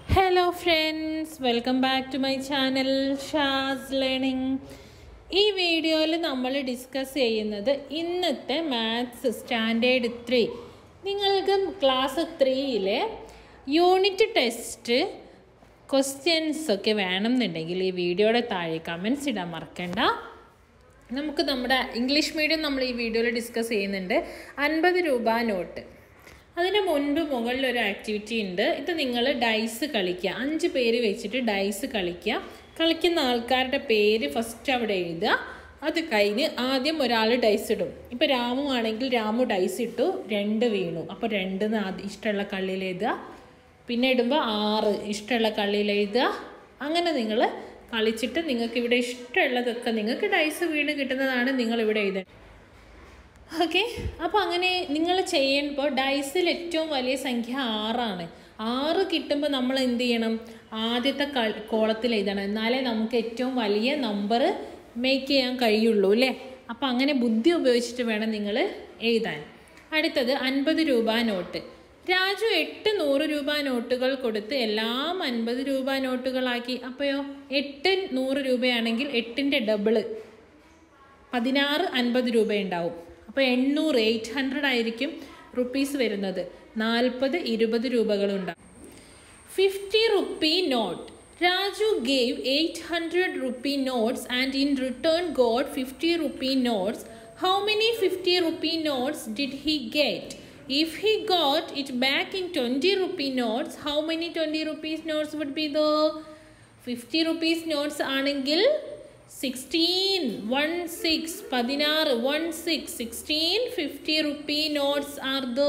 hello friends welcome back to my channel Shaz learning ഈ വീഡിയോയിൽ നമ്മൾ ഡിസ്കസ് ചെയ്യുന്നത് ഇന്നത്തെ മാത്സ് സ്റ്റാൻഡേർഡ് ത്രീ നിങ്ങൾക്ക് ക്ലാസ് ത്രീയിലെ യൂണിറ്റ് ടെസ്റ്റ് ക്വസ്റ്റ്യൻസ് ഒക്കെ വേണമെന്നുണ്ടെങ്കിൽ ഈ വീഡിയോയുടെ താഴെ കമൻസ് ഇടാൻ മറക്കണ്ട നമുക്ക് നമ്മുടെ ഇംഗ്ലീഷ് മീഡിയം നമ്മൾ ഈ വീഡിയോയിൽ ഡിസ്കസ് ചെയ്യുന്നുണ്ട് അൻപത് രൂപ നോട്ട് അതിന് മുൻപ് മുകളിൽ ഒരു ആക്ടിവിറ്റി ഉണ്ട് ഇത് നിങ്ങൾ ഡൈസ് കളിക്കുക അഞ്ച് പേര് വെച്ചിട്ട് ഡൈസ് കളിക്കുക കളിക്കുന്ന ആൾക്കാരുടെ പേര് ഫസ്റ്റ് അവിടെ എഴുതുക അത് കഴിഞ്ഞ് ആദ്യം ഒരാൾ ഡൈസ് ഇടും ഇപ്പോൾ രാമു ആണെങ്കിൽ രാമു ഡൈസ് ഇട്ടു രണ്ട് വീണു അപ്പോൾ രണ്ട് ആദ്യം ഇഷ്ടമുള്ള കള്ളിയിൽ എഴുതുക പിന്നെ ഇടുമ്പോൾ ആറ് ഇഷ്ടമുള്ള കള്ളിയിൽ എഴുതുക അങ്ങനെ നിങ്ങൾ കളിച്ചിട്ട് നിങ്ങൾക്ക് ഇവിടെ ഇഷ്ടമുള്ളതൊക്കെ നിങ്ങൾക്ക് ഡൈസ് വീണ് കിട്ടുന്നതാണ് നിങ്ങൾ ഇവിടെ എഴുതേണ്ടത് ഓക്കെ അപ്പോൾ അങ്ങനെ നിങ്ങൾ ചെയ്യുമ്പോൾ ഡൈസിൽ ഏറ്റവും വലിയ സംഖ്യ ആറാണ് ആറ് കിട്ടുമ്പോൾ നമ്മൾ എന്ത് ചെയ്യണം ആദ്യത്തെ കോളത്തിൽ എഴുതണം എന്നാലേ നമുക്ക് ഏറ്റവും വലിയ നമ്പർ മേക്ക് ചെയ്യാൻ കഴിയുള്ളൂ അല്ലേ അപ്പോൾ അങ്ങനെ ബുദ്ധി ഉപയോഗിച്ചിട്ട് വേണം നിങ്ങൾ എഴുതാൻ അടുത്തത് അൻപത് രൂപ നോട്ട് രാജു എട്ട് നൂറ് രൂപ നോട്ടുകൾ കൊടുത്ത് എല്ലാം അൻപത് രൂപ നോട്ടുകളാക്കി അപ്പോയോ എട്ട് നൂറ് രൂപയാണെങ്കിൽ എട്ടിൻ്റെ ഡബിള് പതിനാറ് അൻപത് രൂപയുണ്ടാവും അപ്പോൾ എണ്ണൂറ് എയ്റ്റ് ഹൺഡ്രഡ് ആയിരിക്കും റുപ്പീസ് വരുന്നത് നാൽപ്പത് ഇരുപത് രൂപകളുണ്ടാവും fifty rupee note Raju gave eight hundred rupee notes and in return got fifty rupee notes how many fifty rupee notes did he get if he got it back in twenty rupee notes how many twenty rupees notes would be the fifty rupees notes ആണെങ്കിൽ sixteen one six പതിനാറ് one six sixteen fifty rupee notes are the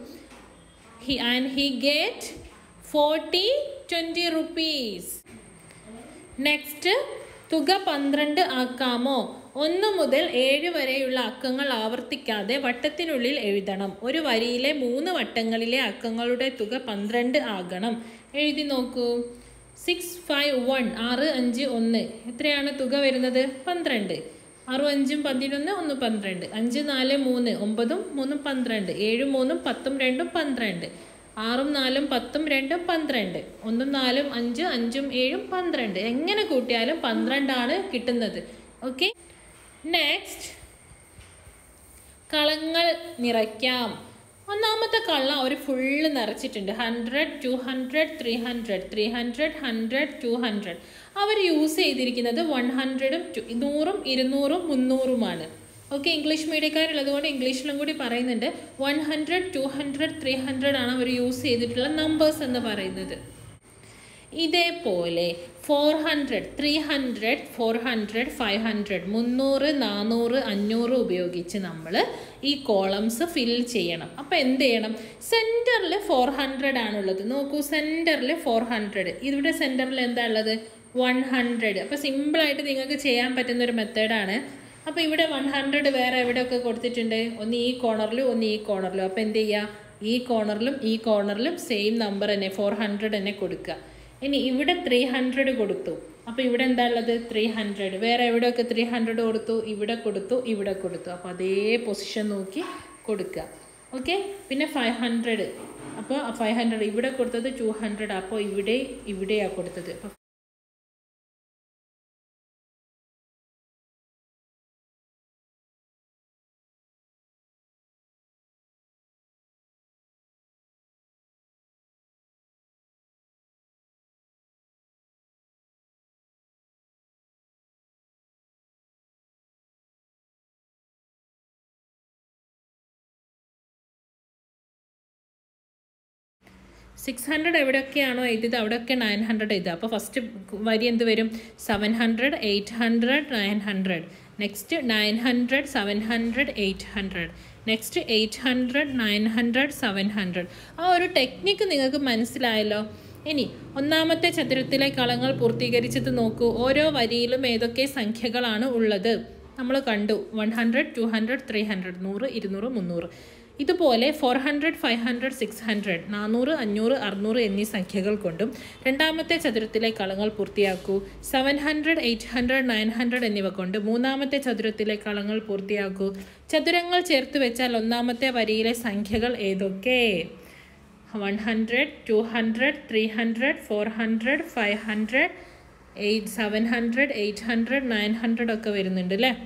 he and he get forty twenty rupees next തുക പന്ത്രണ്ട് ആക്കാമോ ഒന്ന് മുതൽ ഏഴ് വരെയുള്ള അക്കങ്ങൾ ആവർത്തിക്കാതെ വട്ടത്തിനുള്ളിൽ എഴുതണം ഒരു വരിയിലെ മൂന്ന് വട്ടങ്ങളിലെ അക്കങ്ങളുടെ തുക പന്ത്രണ്ട് ആകണം എഴുതി നോക്കൂ സിക്സ് ഫൈവ് വൺ ആറ് അഞ്ച് ഒന്ന് എത്രയാണ് തുക വരുന്നത് പന്ത്രണ്ട് ആറും അഞ്ചും പതിനൊന്ന് ഒന്ന് പന്ത്രണ്ട് അഞ്ച് നാല് മൂന്ന് ഒമ്പതും മൂന്നും പന്ത്രണ്ട് ഏഴും മൂന്നും പത്തും രണ്ടും പന്ത്രണ്ട് ആറും നാലും പത്തും രണ്ടും പന്ത്രണ്ട് ഒന്നും നാലും അഞ്ച് അഞ്ചും ഏഴും പന്ത്രണ്ട് എങ്ങനെ കൂട്ടിയാലും പന്ത്രണ്ടാണ് കിട്ടുന്നത് ഓക്കെ നെക്സ്റ്റ് കളങ്ങൾ നിറയ്ക്കാം ഒന്നാമത്തെ കള്ള അവർ ഫുള്ള് നിറച്ചിട്ടുണ്ട് hundred two hundred three hundred three hundred hundred two hundred അവർ യൂസ് ചെയ്തിരിക്കുന്നത് വൺ ഹൺഡ്രഡും നൂറും ഇരുന്നൂറും മുന്നൂറുമാണ് ഓക്കെ ഇംഗ്ലീഷ് മീഡിയക്കാരുള്ളത് കൊണ്ട് ഇംഗ്ലീഷിലും കൂടി പറയുന്നുണ്ട് one hundred two hundred three hundred ആണ് അവർ യൂസ് ചെയ്തിട്ടുള്ള നമ്പേഴ്സ് എന്ന് പറയുന്നത് ഇതേപോലെ four hundred three hundred four hundred five hundred മുന്നൂറ് നാനൂറ് അഞ്ഞൂറ് ഉപയോഗിച്ച് നമ്മൾ ഈ കോളംസ് ഫിൽ ചെയ്യണം അപ്പോൾ എന്ത് ചെയ്യണം സെൻറ്ററിൽ ഫോർ ഹൺഡ്രഡ് ആണുള്ളത് നോക്കൂ സെൻറ്ററിൽ ഫോർ ഹൺഡ്രഡ് ഇവിടെ സെൻറ്ററിൽ എന്താ ഉള്ളത് വൺ ഹൺഡ്രഡ് അപ്പോൾ സിമ്പിളായിട്ട് നിങ്ങൾക്ക് ചെയ്യാൻ പറ്റുന്ന ഒരു മെത്തേഡാണ് അപ്പോൾ ഇവിടെ വൺ ഹൺഡ്രഡ് വേറെ എവിടെയൊക്കെ കൊടുത്തിട്ടുണ്ട് ഒന്ന് ഈ കോർണറിലും ഒന്ന് ഈ കോർണറിലും അപ്പോൾ എന്ത് ചെയ്യുക ഈ കോർണറിലും ഈ കോർണറിലും സെയിം നമ്പർ തന്നെ ഫോർ ഹൺഡ്രഡ് തന്നെ കൊടുക്കുക ഇനി ഇവിടെ ത്രീ ഹൺഡ്രഡ് കൊടുത്തു അപ്പോൾ ഇവിടെ എന്താ ഉള്ളത് ത്രീ ഹൺഡ്രഡ് വേറെ എവിടെയൊക്കെ ത്രീ ഹൺഡ്രഡ് കൊടുത്തു ഇവിടെ കൊടുത്തു ഇവിടെ കൊടുത്തു അപ്പോൾ അതേ പൊസിഷൻ നോക്കി കൊടുക്കുക ഓക്കെ പിന്നെ ഫൈവ് ഹൺഡ്രഡ് അപ്പോൾ ഫൈവ് ഹൺഡ്രഡ് ഇവിടെ കൊടുത്തത് ടു ഹൺഡ്രഡ് അപ്പോൾ ഇവിടെ ഇവിടെയാണ് കൊടുത്തത് അപ്പോൾ സിക്സ് ഹൺഡ്രഡ് എവിടെയൊക്കെയാണോ എഴുതിയത് അവിടെയൊക്കെ നയൻ ഹൺഡ്രഡ് എഴുതുക അപ്പോൾ ഫസ്റ്റ് വരി എന്ത് വരും seven hundred eight hundred nine hundred next nine hundred seven hundred eight hundred next eight hundred nine hundred seven hundred ആ ഒരു ടെക്നിക്ക് നിങ്ങൾക്ക് മനസ്സിലായല്ലോ ഇനി ഒന്നാമത്തെ ചതുരത്തിലെ കളങ്ങൾ പൂർത്തീകരിച്ചത് നോക്കൂ ഓരോ വരിയിലും ഏതൊക്കെ സംഖ്യകളാണ് ഉള്ളത് നമ്മൾ കണ്ടു one hundred two hundred three hundred നൂറ് ഇരുന്നൂറ് മുന്നൂറ് ഇതുപോലെ four hundred five hundred six hundred നാനൂറ് അഞ്ഞൂറ് അറുന്നൂറ് എന്നീ സംഖ്യകൾ കൊണ്ടും രണ്ടാമത്തെ ചതുരത്തിലെ കളങ്ങൾ പൂർത്തിയാക്കൂ seven hundred eight hundred nine hundred എന്നിവ കൊണ്ട് മൂന്നാമത്തെ ചതുരത്തിലെ കളങ്ങൾ പൂർത്തിയാക്കൂ ചതുരങ്ങൾ ചേർത്ത് വെച്ചാൽ ഒന്നാമത്തെ വരിയിലെ സംഖ്യകൾ ഏതൊക്കെ one hundred two hundred three hundred four hundred five hundred eight seven hundred eight hundred nine hundred ഒക്കെ വരുന്നുണ്ട് അല്ലേ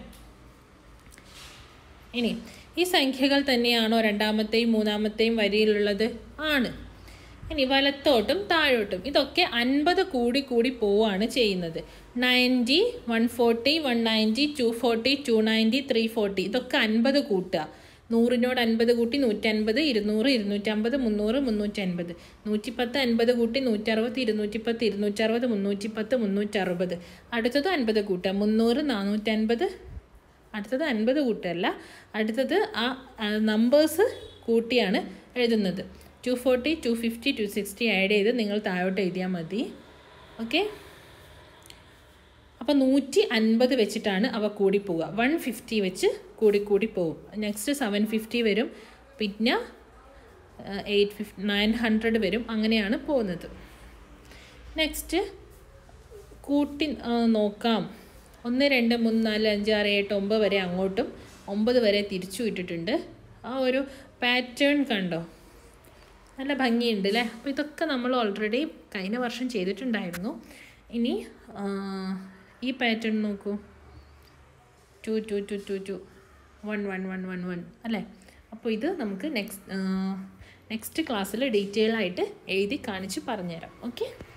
ഇനി ഈ സംഖ്യകൾ തന്നെയാണോ രണ്ടാമത്തെയും മൂന്നാമത്തെയും വരിയിലുള്ളത് ആണ് ഇനി വലത്തോട്ടും താഴോട്ടും ഇതൊക്കെ അൻപത് കൂടി കൂടി പോവുകയാണ് ചെയ്യുന്നത് ninety one forty one ninety two forty two ninety three forty ഇതൊക്കെ അൻപത് കൂട്ടുക നൂറിനോട് അൻപത് കൂട്ടി നൂറ്റൻപത് ഇരുന്നൂറ് ഇരുന്നൂറ്റമ്പത് മുന്നൂറ് മുന്നൂറ്റൻപത് നൂറ്റിപ്പത്ത് അൻപത് കൂട്ടി നൂറ്ററുപത് ഇരുന്നൂറ്റിപ്പത്ത് ഇരുന്നൂറ്ററുപത് മുന്നൂറ്റിപ്പത്ത് മുന്നൂറ്ററുപത് അടുത്തത് അൻപത് കൂട്ടുക മുന്നൂറ് നാനൂറ്റൻപത് അടുത്തത് അൻപത് കൂട്ടല്ല അടുത്തത് ആ നമ്പേഴ്സ് കൂട്ടിയാണ് എഴുതുന്നത് two forty two fifty two sixty add ചെയ്ത് നിങ്ങൾ താഴോട്ട് എഴുതിയാൽ മതി ഓക്കെ അപ്പോൾ നൂറ്റി അൻപത് വെച്ചിട്ടാണ് അവ കൂടി പോവുക വൺ ഫിഫ്റ്റി വെച്ച് കൂടി കൂടി പോകും നെക്സ്റ്റ് സെവൻ ഫിഫ്റ്റി വരും പിന്നെ എയ്റ്റ് ഫിഫ്റ്റി നയൻ ഹൺഡ്രഡ് വരും അങ്ങനെയാണ് പോകുന്നത് നെക്സ്റ്റ് കൂട്ടി ആ, നോക്കാം ഒന്ന് രണ്ട് മൂന്ന് നാല് അഞ്ച് ആറ് എട്ട് ഒമ്പത് വരെ അങ്ങോട്ടും ഒമ്പത് വരെ തിരിച്ചു ഇട്ടിട്ടുണ്ട് ആ ഒരു പാറ്റേൺ കണ്ടോ നല്ല ഭംഗിയുണ്ട് അല്ലേ അപ്പോൾ ഇതൊക്കെ നമ്മൾ ഓൾറെഡി കഴിഞ്ഞ വർഷം ചെയ്തിട്ടുണ്ടായിരുന്നു ഇനി ആ, ഈ പാറ്റേൺ നോക്കൂ two two two two two one one one one one അല്ലേ അപ്പോൾ ഇത് നമുക്ക് നെക്സ്റ്റ് നെക്സ്റ്റ് ക്ലാസ്സിൽ ഡീറ്റെയിൽ ആയിട്ട് എഴുതി കാണിച്ച് പറഞ്ഞുതരാം ഓക്കെ